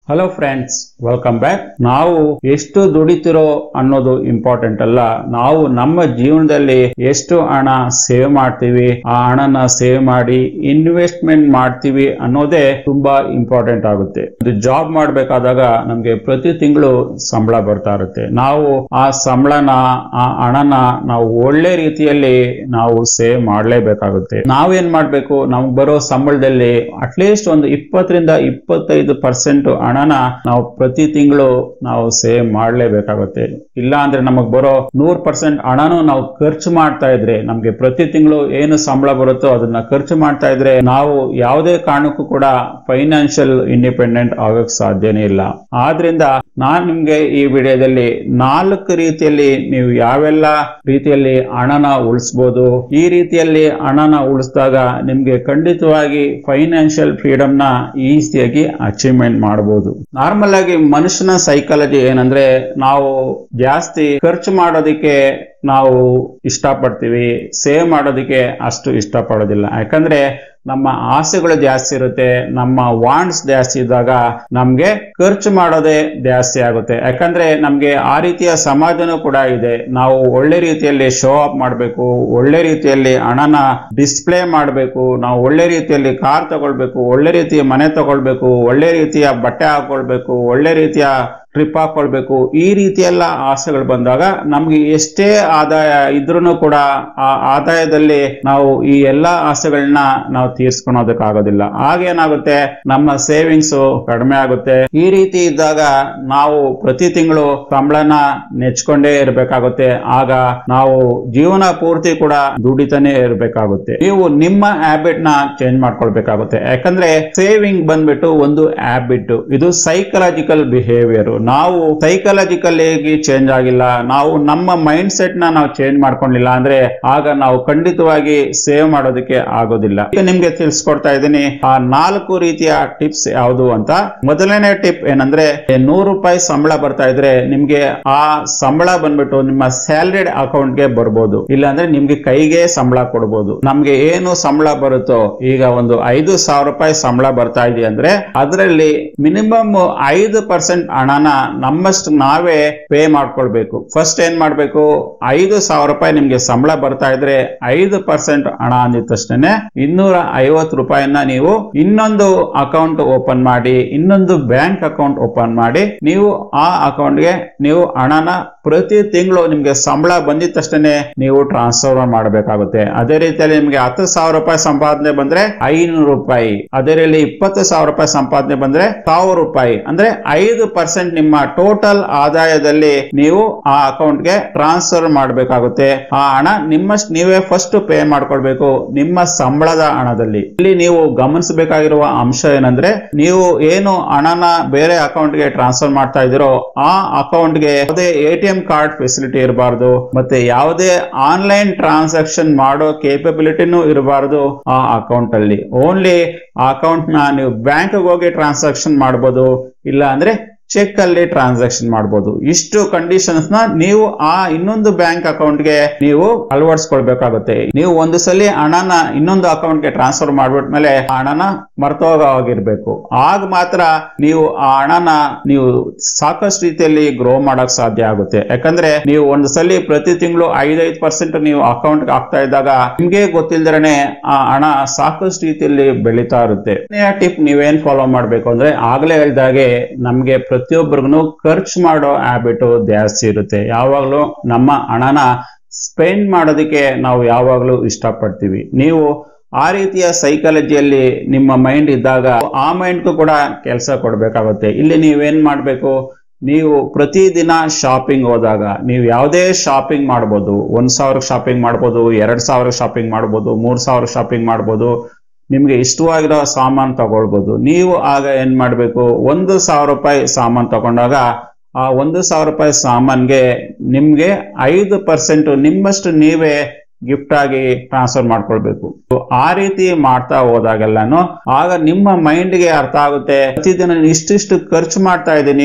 hello friends welcome back ನಾವು ಎಷ್ಟು ದುಡಿತಿರೋ ಅನ್ನೋದು ಇಂಪಾರ್ಟೆಂಟ್ ಅಲ್ಲ ನಾವು ನಮ್ಮ ಜೀವನದಲ್ಲಿ ಎಷ್ಟು ಹಣ ಸೇವ್ ಮಾಡ್ತೀವಿ ಆ ಹಣನ ಸೇವ್ ಮಾಡಿ ಇನ್ವೆಸ್ಟ್ಮೆಂಟ್ ಮಾಡ್ತೀವಿ ಅನ್ನೋದೇ ತುಂಬಾ ಇಂಪಾರ್ಟೆಂಟ್ ಆಗುತ್ತೆ ಇದು ಜಾಬ್ ಮಾಡ್ಬೇಕಾದಾಗ ನಮ್ಗೆ ಪ್ರತಿ ತಿಂಗಳು ಸಂಬಳ ಬರ್ತಾ ಇರುತ್ತೆ ನಾವು ಆ ಸಂಬಳನ ಆ ಹಣನ ನಾವು ಒಳ್ಳೆ ರೀತಿಯಲ್ಲಿ ನಾವು ಸೇವ್ ಮಾಡ್ಲೇಬೇಕಾಗುತ್ತೆ ನಾವೇನ್ ಮಾಡ್ಬೇಕು ನಮ್ಗೆ ಬರೋ ಸಂಬಳದಲ್ಲಿ ಅಟ್ಲೀಸ್ಟ್ ಒಂದು ಇಪ್ಪತ್ತರಿಂದ ಇಪ್ಪತ್ತೈದು ಪರ್ಸೆಂಟ್ ಹಣನ ನಾವು ಪ್ರತಿ ತಿಂಗಳು ನಾವು ಸೇವ್ ಮಾಡ್ಲೇಬೇಕಾಗುತ್ತೆ ಇಲ್ಲ ಅಂದ್ರೆ ನಮಗ್ ಬರೋ ನೂರ್ ಪರ್ಸೆಂಟ್ ಹಣನು ನಾವು ಖರ್ಚು ಮಾಡ್ತಾ ಇದ್ರೆ ನಮ್ಗೆ ಪ್ರತಿ ತಿಂಗಳು ಏನು ಸಂಬಳ ಬರುತ್ತೋ ಅದನ್ನ ಖರ್ಚು ಮಾಡ್ತಾ ಇದ್ರೆ ನಾವು ಯಾವುದೇ ಕಾರಣಕ್ಕೂ ಕೂಡ ಫೈನಾನ್ಷಿಯಲ್ ಇಂಡಿಪೆಂಡೆಂಟ್ ಆಗಕ್ ಸಾಧ್ಯನೇ ಇಲ್ಲ ಆದ್ರಿಂದ ನಾನ್ ನಿಮ್ಗೆ ಈ ವಿಡಿಯೋದಲ್ಲಿ ನಾಲ್ಕು ರೀತಿಯಲ್ಲಿ ನೀವು ಯಾವೆಲ್ಲ ರೀತಿಯಲ್ಲಿ ಹಣನ ಉಳಿಸ್ಬೋದು ಈ ರೀತಿಯಲ್ಲಿ ಹಣನ ಉಳಿಸಿದಾಗ ನಿಮ್ಗೆ ಖಂಡಿತವಾಗಿ ಫೈನಾನ್ಷಿಯಲ್ ಫ್ರೀಡಮ್ ನ ಈಸಿಯಾಗಿ ಅಚೀವ್ಮೆಂಟ್ ಮಾಡಬಹುದು ನಾರ್ಮಲ್ ಆಗಿ ಮನುಷ್ಯನ ಸೈಕಾಲಜಿ ಏನಂದ್ರೆ ನಾವು ಜಾಸ್ತಿ ಖರ್ಚು ಮಾಡೋದಕ್ಕೆ ನಾವು ಇಷ್ಟಪಡ್ತೀವಿ ಸೇವ್ ಮಾಡೋದಕ್ಕೆ ಅಷ್ಟು ಇಷ್ಟಪಡೋದಿಲ್ಲ ಯಾಕಂದ್ರೆ ನಮ್ಮ ಆಸೆಗಳು ಜಾಸ್ತಿ ಇರುತ್ತೆ ನಮ್ಮ ವಾಂಟ್ಸ್ ಜಾಸ್ತಿ ಇದ್ದಾಗ ನಮ್ಗೆ ಖರ್ಚು ಮಾಡೋದೇ ಜಾಸ್ತಿ ಆಗುತ್ತೆ ಯಾಕಂದ್ರೆ ನಮ್ಗೆ ಆ ರೀತಿಯ ಸಮಾಜನೂ ಕೂಡ ಇದೆ ನಾವು ಒಳ್ಳೆ ರೀತಿಯಲ್ಲಿ ಶೋ ಅಪ್ ಮಾಡಬೇಕು ಒಳ್ಳೆ ರೀತಿಯಲ್ಲಿ ಹಣನ ಡಿಸ್ಪ್ಲೇ ಮಾಡಬೇಕು ನಾವು ಒಳ್ಳೆ ರೀತಿಯಲ್ಲಿ ಕಾರ್ ತಗೊಳ್ಬೇಕು ಒಳ್ಳೆ ರೀತಿಯ ಮನೆ ತಗೊಳ್ಬೇಕು ಒಳ್ಳೆ ರೀತಿಯ ಬಟ್ಟೆ ಹಾಕೊಳ್ಬೇಕು ಒಳ್ಳೆ ರೀತಿಯ ಟ್ರಿಪ್ ಹಾಕೊಳ್ಬೇಕು ಈ ರೀತಿ ಎಲ್ಲ ಆಸೆಗಳು ಬಂದಾಗ ನಮ್ಗೆ ಎಷ್ಟೇ ಆದಾಯ ಇದ್ರೂ ಕೂಡ ಆ ಆದಾಯದಲ್ಲಿ ನಾವು ಈ ಎಲ್ಲಾ ಆಸೆಗಳನ್ನ ನಾವು ತೀರ್ಸ್ಕೊಳೋದಕ್ಕಾಗೋದಿಲ್ಲ ಆಗೇನಾಗುತ್ತೆ ನಮ್ಮ ಸೇವಿಂಗ್ಸ್ ಕಡಿಮೆ ಆಗುತ್ತೆ ಈ ರೀತಿ ಇದ್ದಾಗ ನಾವು ಪ್ರತಿ ತಿಂಗಳು ಸಂಬಳನ ನೆಚ್ಕೊಂಡೇ ಇರಬೇಕಾಗುತ್ತೆ ಆಗ ನಾವು ಜೀವನ ಪೂರ್ತಿ ಕೂಡ ದುಡಿತಾನೆ ಇರಬೇಕಾಗುತ್ತೆ ನೀವು ನಿಮ್ಮ ಹ್ಯಾಬಿಟ್ ನ ಚೇಂಜ್ ಮಾಡ್ಕೊಳ್ಬೇಕಾಗುತ್ತೆ ಯಾಕಂದ್ರೆ ಸೇವಿಂಗ್ ಬಂದ್ಬಿಟ್ಟು ಒಂದು ಹ್ಯಾಬಿಟ್ ಇದು ಸೈಕಲಾಜಿಕಲ್ ಬಿಹೇವಿಯರ್ ನಾವು ಸೈಕಲಾಜಿಕಲ್ ಆಗಿ ಚೇಂಜ್ ಆಗಿಲ್ಲ ನಾವು ನಮ್ಮ ಮೈಂಡ್ ಸೆಟ್ ನ ನಾವು ಚೇಂಜ್ ಮಾಡ್ಕೊಂಡಿಲ್ಲ ಅಂದ್ರೆ ಆಗ ನಾವು ಖಂಡಿತವಾಗಿ ಸೇವ್ ಮಾಡೋದಕ್ಕೆ ಆಗೋದಿಲ್ಲ ಈಗ ನಿಮ್ಗೆ ತಿಳಿಸ್ಕೊಡ್ತಾ ಇದ್ದೀನಿ ಆ ನಾಲ್ಕು ರೀತಿಯ ಟಿಪ್ಸ್ ಯಾವುದು ಅಂತ ಮೊದಲನೇ ಟಿಪ್ ಏನಂದ್ರೆ ನೂರು ರೂಪಾಯಿ ಸಂಬಳ ಬರ್ತಾ ಇದ್ರೆ ನಿಮ್ಗೆ ಆ ಸಂಬಳ ಬಂದ್ಬಿಟ್ಟು ನಿಮ್ಮ ಸ್ಯಾಲರಿಡ್ ಅಕೌಂಟ್ ಗೆ ಬರ್ಬೋದು ಇಲ್ಲಾಂದ್ರೆ ನಿಮ್ಗೆ ಕೈಗೆ ಸಂಬಳ ಕೊಡ್ಬೋದು ನಮ್ಗೆ ಏನು ಸಂಬಳ ಬರುತ್ತೋ ಈಗ ಒಂದು ಐದು ಸಾವಿರ ರೂಪಾಯಿ ಸಂಬಳ ಬರ್ತಾ ಇದೆ ಅಂದ್ರೆ ಅದರಲ್ಲಿ ಮಿನಿಮಮ್ ಐದು ಪರ್ಸೆಂಟ್ ಹಣನ ನಮ್ಮಷ್ಟು ನಾವೇ ಪೇ ಮಾಡ್ಕೊಳ್ಬೇಕು ಫಸ್ಟ್ ಏನ್ ಮಾಡ್ಬೇಕು ಐದು ಸಾವಿರ ರೂಪಾಯಿ ನಿಮ್ಗೆ ಸಂಬಳ ಬರ್ತಾ ಇದ್ರೆ ಐದು ಪರ್ಸೆಂಟ್ ಹಣ ಅಂದಿದ ತಕ್ಷಣ ಇನ್ನೂರ ಐವತ್ತು ರೂಪಾಯಿನ ನೀವು ಇನ್ನೊಂದು ಅಕೌಂಟ್ ಓಪನ್ ಮಾಡಿ ಇನ್ನೊಂದು ಬ್ಯಾಂಕ್ ಅಕೌಂಟ್ ಓಪನ್ ಮಾಡಿ ನೀವು ಆ ಅಕೌಂಟ್ಗೆ ನೀವು ಹಣನ ಪ್ರತಿ ತಿಂಗಳು ನಿಮ್ಗೆ ಸಂಬಳ ಬಂದಿದ ತಕ್ಷಣ ನೀವು ಟ್ರಾನ್ಸ್ಫರ್ ಮಾಡಬೇಕಾಗುತ್ತೆ ಅದೇ ರೀತಿಯಲ್ಲಿ ನಿಮ್ಗೆ ಹತ್ತು ಸಾವಿರ ರೂಪಾಯಿ ಸಂಪಾದನೆ ಬಂದ್ರೆ ಐನೂರು ರೂಪಾಯಿ ಅದೇ ರೀತಿ ಇಪ್ಪತ್ತು ಸಾವಿರ ರೂಪಾಯಿ ಸಂಪಾದನೆ ಬಂದ್ರೆ ಸಾವಿರ ರೂಪಾಯಿ ಅಂದ್ರೆ ಐದು ಪರ್ಸೆಂಟ್ ನಿಮ್ಮ ಟೋಟಲ್ ಆದಾಯದಲ್ಲಿ ನೀವು ಆ ಅಕೌಂಟ್ಗೆ ಟ್ರಾನ್ಸ್ಫರ್ ಮಾಡಬೇಕಾಗುತ್ತೆ ಆ ಹಣ ನಿಮ್ಮಷ್ಟು ನೀವೇ ಫಸ್ಟ್ ಪೇ ಮಾಡ್ಕೊಳ್ಬೇಕು ನಿಮ್ಮ ಸಂಬಳದ ಹಣದಲ್ಲಿ ಇಲ್ಲಿ ನೀವು ಗಮನಿಸಬೇಕಾಗಿರುವ ಅಂಶ ಏನಂದ್ರೆ ನೀವು ಏನು ಹಣನ ಬೇರೆ ಅಕೌಂಟ್ಗೆ ಟ್ರಾನ್ಸ್ಫರ್ ಮಾಡ್ತಾ ಇದ್ದೀರೋ ಆ ಅಕೌಂಟ್ಗೆ ಯಾವುದೇ A T M card facility ಇರಬಾರ್ದು ಮತ್ತೆ ಯಾವುದೇ ಆನ್ಲೈನ್ ಟ್ರಾನ್ಸಾಕ್ಷನ್ ಮಾಡೋ ಕೇಪಬಿಲಿಟಿನೂ ಇರಬಾರ್ದು ಆ ಅಕೌಂಟ್ ಅಲ್ಲಿ ಓನ್ಲಿ ಆ ಅಕೌಂಟ್ ನ ನೀವು ಬ್ಯಾಂಕ್ ಹೋಗಿ ಟ್ರಾನ್ಸಾಕ್ಷನ್ ಮಾಡಬಹುದು ಇಲ್ಲ ಅಂದ್ರೆ ಚೆಕ್ ಅಲ್ಲಿ ಟ್ರಾನ್ಸಾಕ್ಷನ್ ಮಾಡಬಹುದು ಇಷ್ಟು ಕಂಡೀಷನ್ಸ್ ನ ನೀವು ಆ ಇನ್ನೊಂದು ಬ್ಯಾಂಕ್ ಅಕೌಂಟ್ಗೆ ನೀವು ಅಳವಡಿಸ್ಕೊಳ್ಬೇಕಾಗುತ್ತೆ ನೀವು ಒಂದು ಸಲ ಹಣನ ಇನ್ನೊಂದು ಅಕೌಂಟ್ಗೆ ಟ್ರಾನ್ಸ್ಫರ್ ಮಾಡ್ಬಿಟ್ಮೇಲೆ ಆ ಹಣನ ಮರ್ತೋಗಿರ್ಬೇಕು ಆಗ ಮಾತ್ರ ನೀವು ಆ ಹಣನ ನೀವು ಸಾಕಷ್ಟು ರೀತಿಯಲ್ಲಿ ಗ್ರೋ ಮಾಡಕ್ ಸಾಧ್ಯ ಆಗುತ್ತೆ ಯಾಕಂದ್ರೆ ನೀವು ಒಂದು ಸಲ ಪ್ರತಿ ತಿಂಗಳು ಐದೈದು ಪರ್ಸೆಂಟ್ ನೀವು ಅಕೌಂಟ್ ಹಾಕ್ತಾ ಇದ್ದಾಗ ನಿಮ್ಗೆ ಗೊತ್ತಿಲ್ದರನೆ ಆ ಹಣ ಸಾಕಷ್ಟು ರೀತಿಯಲ್ಲಿ ಬೆಳೀತಾ ಇರುತ್ತೆ ಟಿಪ್ ನೀವೇನ್ ಫಾಲೋ ಮಾಡ್ಬೇಕು ಅಂದ್ರೆ ಆಗ್ಲೇ ಹೇಳ್ದಾಗೆ ನಮ್ಗೆ ಪ್ರತಿಯೊಬ್ಬರಿಗೂ ಖರ್ಚು ಮಾಡೋ ಹ್ಯಾಬಿಟ್ ಜಾಸ್ತಿ ಇರುತ್ತೆ ಯಾವಾಗ್ಲೂ ನಮ್ಮ ಹಣನ ಸ್ಪೆಂಡ್ ಮಾಡೋದಕ್ಕೆ ನಾವು ಯಾವಾಗ್ಲೂ ಇಷ್ಟಪಡ್ತೀವಿ ನೀವು ಆ ರೀತಿಯ ಸೈಕಾಲಜಿಯಲ್ಲಿ ನಿಮ್ಮ ಮೈಂಡ್ ಇದ್ದಾಗ ಆ ಮೈಂಡ್ಗೂ ಕೂಡ ಕೆಲಸ ಕೊಡ್ಬೇಕಾಗುತ್ತೆ ಇಲ್ಲಿ ನೀವೇನ್ ಮಾಡ್ಬೇಕು ನೀವು ಪ್ರತಿದಿನ ಶಾಪಿಂಗ್ ಹೋದಾಗ ನೀವು ಯಾವುದೇ ಶಾಪಿಂಗ್ ಮಾಡ್ಬೋದು ಒಂದ್ ಸಾವಿರ ಶಾಪಿಂಗ್ ಮಾಡ್ಬೋದು ಎರಡ್ ಸಾವಿರ ಶಾಪಿಂಗ್ ಮಾಡ್ಬೋದು ಮೂರ್ ಸಾವಿರ ಶಾಪಿಂಗ್ ಮಾಡ್ಬೋದು ನಿಮ್ಗೆ ಇಷ್ಟವಾಗಿರೋ ಸಾಮಾನು ತಗೊಳ್ಬೋದು ನೀವು ಆಗ ಏನ್ ಮಾಡ್ಬೇಕು ಒಂದು ಸಾವಿರ ರೂಪಾಯಿ ಸಾಮಾನು ತಗೊಂಡಾಗ ಆ ಒಂದು ಸಾವಿರ ರೂಪಾಯಿ ಸಾಮಾನ್ಗೆ ನಿಮ್ಗೆ ಐದು ಪರ್ಸೆಂಟ್ ನಿಮ್ಮಷ್ಟು ನೀವೇ ಗಿಫ್ಟ್ ಆಗಿ ಟ್ರಾನ್ಸ್ಫರ್ ಮಾಡ್ಕೊಳ್ಬೇಕು ಆ ರೀತಿ ಮಾಡ್ತಾ ಹೋದಾಗೆಲ್ಲಾನು ಆಗ ನಿಮ್ಮ ಮೈಂಡ್ಗೆ ಅರ್ಥ ಆಗುತ್ತೆ ಪ್ರತಿದಿನ ಇಷ್ಟಿಷ್ಟು ಖರ್ಚು ಮಾಡ್ತಾ ಇದ್ದೀನಿ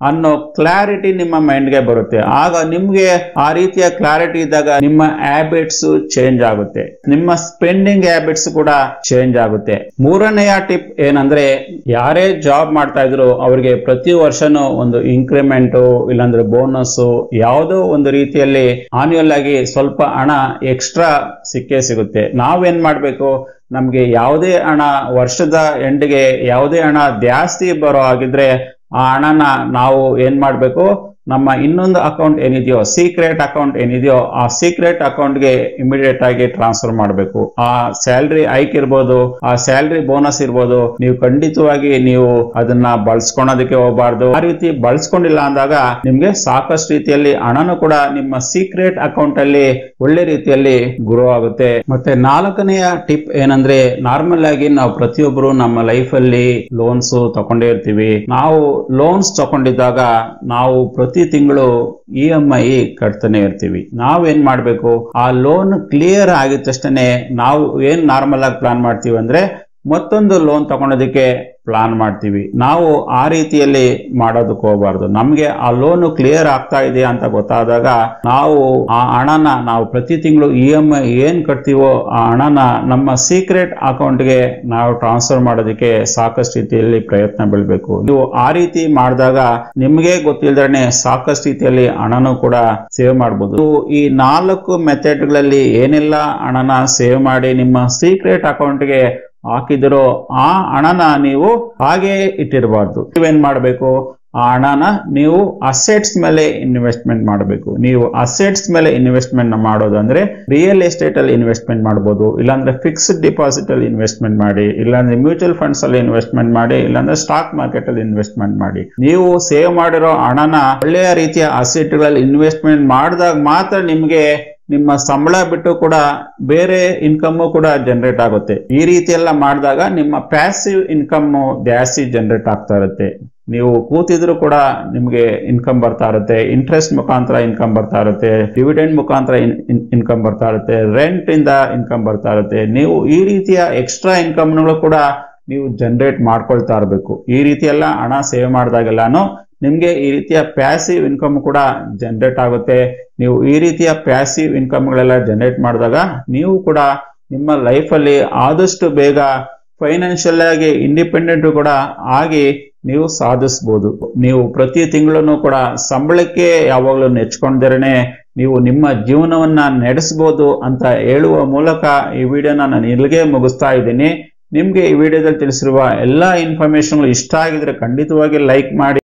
ಅನ್ನೋ ಕ್ಲಾರಿಟಿ ನಿಮ್ಮ ಮೈಂಡ್ಗೆ ಬರುತ್ತೆ ಆಗ ನಿಮ್ಗೆ ಆ ರೀತಿಯ ಕ್ಲಾರಿಟಿ ಇದ್ದಾಗ ನಿಮ್ಮ ಹ್ಯಾಬಿಟ್ಸ್ ಚೇಂಜ್ ಆಗುತ್ತೆ ನಿಮ್ಮ ಸ್ಪೆಂಡಿಂಗ್ ಹ್ಯಾಬಿಟ್ಸ್ ಕೂಡ ಚೇಂಜ್ ಆಗುತ್ತೆ ಮೂರನೆಯ ಟಿಪ್ ಏನಂದ್ರೆ ಯಾರೇ ಜಾಬ್ ಮಾಡ್ತಾ ಇದ್ರು ಅವ್ರಿಗೆ ಪ್ರತಿ ವರ್ಷನೂ ಒಂದು ಇನ್ಕ್ರಿಮೆಂಟ್ ಇಲ್ಲಾಂದ್ರೆ ಬೋನಸ್ ಯಾವುದೋ ಒಂದು ರೀತಿಯಲ್ಲಿ ಆನ್ಯುವಲ್ ಆಗಿ ಸ್ವಲ್ಪ ಹಣ ಎಕ್ಸ್ಟ್ರಾ ಸಿಕ್ಕೇ ಸಿಗುತ್ತೆ ನಾವೇನ್ ಮಾಡ್ಬೇಕು ನಮ್ಗೆ ಯಾವುದೇ ಹಣ ವರ್ಷದ ಎಂಡ್ಗೆ ಯಾವುದೇ ಹಣ ಜಾಸ್ತಿ ಬರೋ ಆಗಿದ್ರೆ ಆ ಹಣನ ನಾವು ಏನ್ ಮಾಡ್ಬೇಕು ನಮ್ಮ ಇನ್ನೊಂದು ಅಕೌಂಟ್ ಏನಿದೆಯೋ ಸೀಕ್ರೆಟ್ ಅಕೌಂಟ್ ಏನಿದೆಯೋ ಆ ಸೀಕ್ರೆಟ್ ಅಕೌಂಟ್ಗೆ ಇಮಿಡಿಯೇಟ್ ಆಗಿ ಟ್ರಾನ್ಸ್ಫರ್ ಮಾಡಬೇಕು ಆ ಸ್ಯಾಲ್ರಿ ಹೈಕ್ ಇರ್ಬೋದು ಆ ಸ್ಯಾಲ್ರಿ ಬೋನಸ್ ಇರ್ಬೋದು ನೀವು ಖಂಡಿತವಾಗಿ ನೀವು ಅದನ್ನ ಬಳಸ್ಕೊಳೋದಕ್ಕೆ ಹೋಗಬಾರ್ದು ಆ ರೀತಿ ಬಳಸ್ಕೊಂಡಿಲ್ಲ ಅಂದಾಗ ನಿಮ್ಗೆ ಸಾಕಷ್ಟು ರೀತಿಯಲ್ಲಿ ಹಣನು ಕೂಡ ನಿಮ್ಮ ಸೀಕ್ರೆಟ್ ಅಕೌಂಟ್ ಅಲ್ಲಿ ಒಳ್ಳೆ ರೀತಿಯಲ್ಲಿ ಗ್ರೋ ಆಗುತ್ತೆ ಮತ್ತೆ ನಾಲ್ಕನೆಯ ಟಿಪ್ ಏನಂದ್ರೆ ನಾರ್ಮಲ್ ಆಗಿ ನಾವು ಪ್ರತಿಯೊಬ್ಬರು ನಮ್ಮ ಲೈಫ್ ಅಲ್ಲಿ ಲೋನ್ಸ್ ತಗೊಂಡೇ ಇರ್ತೀವಿ ನಾವು ಲೋನ್ಸ್ ತಗೊಂಡಿದ್ದಾಗ ನಾವು ಪ್ರತಿ ತಿಂಗಳು ಇ ಎಂ ಐ ಕಟ್ತಾನೆ ಇರ್ತೀವಿ ನಾವೇನ್ ಮಾಡ್ಬೇಕು ಆ ಲೋನ್ ಕ್ಲಿಯರ್ ಆಗಿದ ತಕ್ಷಣ ನಾವು ಏನ್ ನಾರ್ಮಲ್ ಆಗಿ ಪ್ಲಾನ್ ಮಾಡ್ತೀವಿ ಅಂದ್ರೆ ಮತ್ತೊಂದು ಲೋನ್ ತಗೊಳೋದಕ್ಕೆ ಪ್ಲಾನ್ ಮಾಡ್ತೀವಿ ನಾವು ಆ ರೀತಿಯಲ್ಲಿ ಮಾಡೋದಕ್ಕೆ ಹೋಗಬಾರ್ದು ನಮ್ಗೆ ಆ ಲೋನ್ ಕ್ಲಿಯರ್ ಆಗ್ತಾ ಇದೆ ಅಂತ ಗೊತ್ತಾದಾಗ ನಾವು ಆ ಹಣನ ನಾವು ಪ್ರತಿ ತಿಂಗಳು ಇ ಎಂ ಐ ಏನ್ ಕಟ್ತೀವೋ ಆ ಹಣನ ನಮ್ಮ ಸೀಕ್ರೆಟ್ ಅಕೌಂಟ್ಗೆ ನಾವು ಟ್ರಾನ್ಸ್ಫರ್ ಮಾಡೋದಕ್ಕೆ ಸಾಕಷ್ಟು ರೀತಿಯಲ್ಲಿ ಪ್ರಯತ್ನ ಬೀಳ್ಬೇಕು ನೀವು ಆ ರೀತಿ ಮಾಡಿದಾಗ ನಿಮ್ಗೆ ಗೊತ್ತಿಲ್ದೇ ಸಾಕಷ್ಟು ರೀತಿಯಲ್ಲಿ ಹಣನೂ ಕೂಡ ಸೇವ್ ಮಾಡಬಹುದು ನೀವು ಈ ನಾಲ್ಕು ಮೆಥಡ್ಗಳಲ್ಲಿ ಏನೆಲ್ಲ ಹಣನ ಸೇವ್ ಮಾಡಿ ನಿಮ್ಮ ಸೀಕ್ರೆಟ್ ಅಕೌಂಟ್ಗೆ ಹಾಕಿದಿರೋ ಆ ಹಣನ ನೀವು ಹಾಗೆ ಇಟ್ಟಿರಬಾರ್ದು ನೀವೇನ್ ಮಾಡಬೇಕು ಆ ಹಣನ ನೀವು ಅಸೆಟ್ಸ್ ಮೇಲೆ ಇನ್ವೆಸ್ಟ್ಮೆಂಟ್ ಮಾಡಬೇಕು ನೀವು ಅಸೆಟ್ಸ್ ಮೇಲೆ ಇನ್ವೆಸ್ಟ್ಮೆಂಟ್ ಮಾಡೋದು ಅಂದ್ರೆ ರಿಯಲ್ ಎಸ್ಟೇಟ್ ಅಲ್ಲಿ ಇನ್ವೆಸ್ಟ್ಮೆಂಟ್ ಮಾಡಬಹುದು ಇಲ್ಲಾಂದ್ರೆ ಫಿಕ್ಸ್ಡ್ ಡಿಪಾಸಿಟ್ ಅಲ್ಲಿ ಇನ್ವೆಸ್ಟ್ಮೆಂಟ್ ಮಾಡಿ ಇಲ್ಲಾಂದ್ರೆ ಮ್ಯೂಚುವಲ್ ಫಂಡ್ಸ್ ಅಲ್ಲಿ ಇನ್ವೆಸ್ಟ್ಮೆಂಟ್ ಮಾಡಿ ಇಲ್ಲಾಂದ್ರೆ ಸ್ಟಾಕ್ ಮಾರ್ಕೆಟ್ ಅಲ್ಲಿ ಇನ್ವೆಸ್ಟ್ಮೆಂಟ್ ಮಾಡಿ ನೀವು ಸೇವ್ ಮಾಡಿರೋ ಹಣನ ಒಳ್ಳೆಯ ರೀತಿಯ ಅಸೆಟ್ಗಳಲ್ಲಿ ಇನ್ವೆಸ್ಟ್ಮೆಂಟ್ ಮಾಡಿದಾಗ ಮಾತ್ರ ನಿಮ್ಗೆ ನಿಮ್ಮ ಸಂಬಳ ಬಿಟ್ಟು ಕೂಡ ಬೇರೆ ಇನ್ಕಮ್ ಕೂಡ ಜನರೇಟ್ ಆಗುತ್ತೆ ಈ ರೀತಿ ಎಲ್ಲ ಮಾಡಿದಾಗ ನಿಮ್ಮ ಪ್ಯಾಸಿವ್ ಇನ್ಕಮ್ ಜಾಸ್ತಿ ಜನರೇಟ್ ಆಗ್ತಾ ಇರುತ್ತೆ ನೀವು ಕೂತಿದ್ರು ಕೂಡ ನಿಮ್ಗೆ ಇನ್ಕಮ್ ಬರ್ತಾ ಇರುತ್ತೆ ಇಂಟ್ರೆಸ್ಟ್ ಮುಖಾಂತರ ಇನ್ಕಮ್ ಬರ್ತಾ ಇರುತ್ತೆ ಡಿವಿಡೆಂಡ್ ಮುಖಾಂತರ ಇನ್ಕಮ್ ಬರ್ತಾ ಇರುತ್ತೆ ರೆಂಟ್ ಇಂದ ಇನ್ಕಮ್ ಬರ್ತಾ ಇರುತ್ತೆ ನೀವು ಈ ರೀತಿಯ ಎಕ್ಸ್ಟ್ರಾ ಇನ್ಕಮ್ಗಳು ಕೂಡ ನೀವು ಜನರೇಟ್ ಮಾಡ್ಕೊಳ್ತಾ ಇರಬೇಕು ಈ ರೀತಿ ಎಲ್ಲ ಹಣ ಸೇವ್ ಮಾಡಿದಾಗೆಲ್ಲಾನು ನಿಮ್ಗೆ ಈ ರೀತಿಯ ಪ್ಯಾಸಿವ್ ಇನ್ಕಮ್ ಕೂಡ ಜನರೇಟ್ ಆಗುತ್ತೆ ನೀವು ಈ ರೀತಿಯ ಪ್ಯಾಸಿವ್ ಇನ್ಕಮ್ಗಳೆಲ್ಲ ಜನರೇಟ್ ಮಾಡಿದಾಗ ನೀವು ಕೂಡ ನಿಮ್ಮ ಲೈಫಲ್ಲಿ ಆದಷ್ಟು ಬೇಗ ಫೈನಾನ್ಷಿಯಲ್ ಆಗಿ ಇಂಡಿಪೆಂಡೆಂಟ್ ಕೂಡ ಆಗಿ ನೀವು ಸಾಧಿಸ್ಬೋದು ನೀವು ಪ್ರತಿ ತಿಂಗಳನ್ನು ಕೂಡ ಸಂಬಳಕ್ಕೆ ಯಾವಾಗಲೂ ನೆಚ್ಕೊಂಡಿರೇನೆ ನೀವು ನಿಮ್ಮ ಜೀವನವನ್ನ ನಡೆಸ್ಬೋದು ಅಂತ ಹೇಳುವ ಮೂಲಕ ಈ ವಿಡಿಯೋನ ನಾನು ಇಲ್ಲಿಗೆ ಮುಗಿಸ್ತಾ ಇದ್ದೀನಿ ನಿಮ್ಗೆ ಈ ವಿಡಿಯೋದಲ್ಲಿ ತಿಳಿಸಿರುವ ಎಲ್ಲಾ ಇನ್ಫಾರ್ಮೇಶನ್ ಇಷ್ಟ ಆಗಿದ್ರೆ ಖಂಡಿತವಾಗಿ ಲೈಕ್ ಮಾಡಿ